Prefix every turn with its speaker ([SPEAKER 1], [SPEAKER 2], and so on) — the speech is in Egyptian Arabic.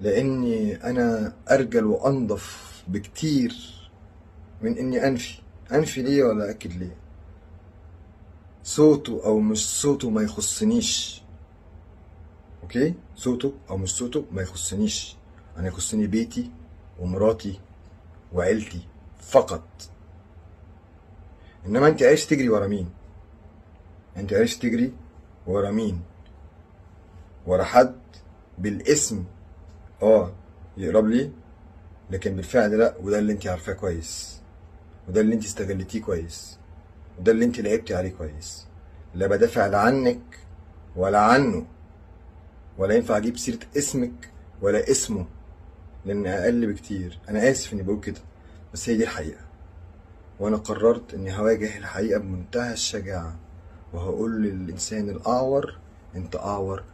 [SPEAKER 1] لاني انا ارجل وانضف بكتير من اني انفي انفي ليه ولا اكد ليه صوته او مش صوته ما يخصنيش اوكي صوته او مش صوته ما يخصنيش انا يخصني بيتي ومراتي وعيلتي فقط انما انت عايش تجري ورا مين انت عايش تجري ورا مين ورا حد بالاسم اه يقرب لي لكن بالفعل لا وده اللي انت عارفاه كويس وده اللي انت استغلتيه كويس وده اللي انت لعبتي عليه كويس لا بدافع لا عنك ولا عنه ولا ينفع اجيب سيره اسمك ولا اسمه لان اقل بكتير انا اسف اني بقول كده بس هي دي الحقيقه وانا قررت اني هواجه الحقيقه بمنتهى الشجاعه وهقول للانسان الاعور انت اعور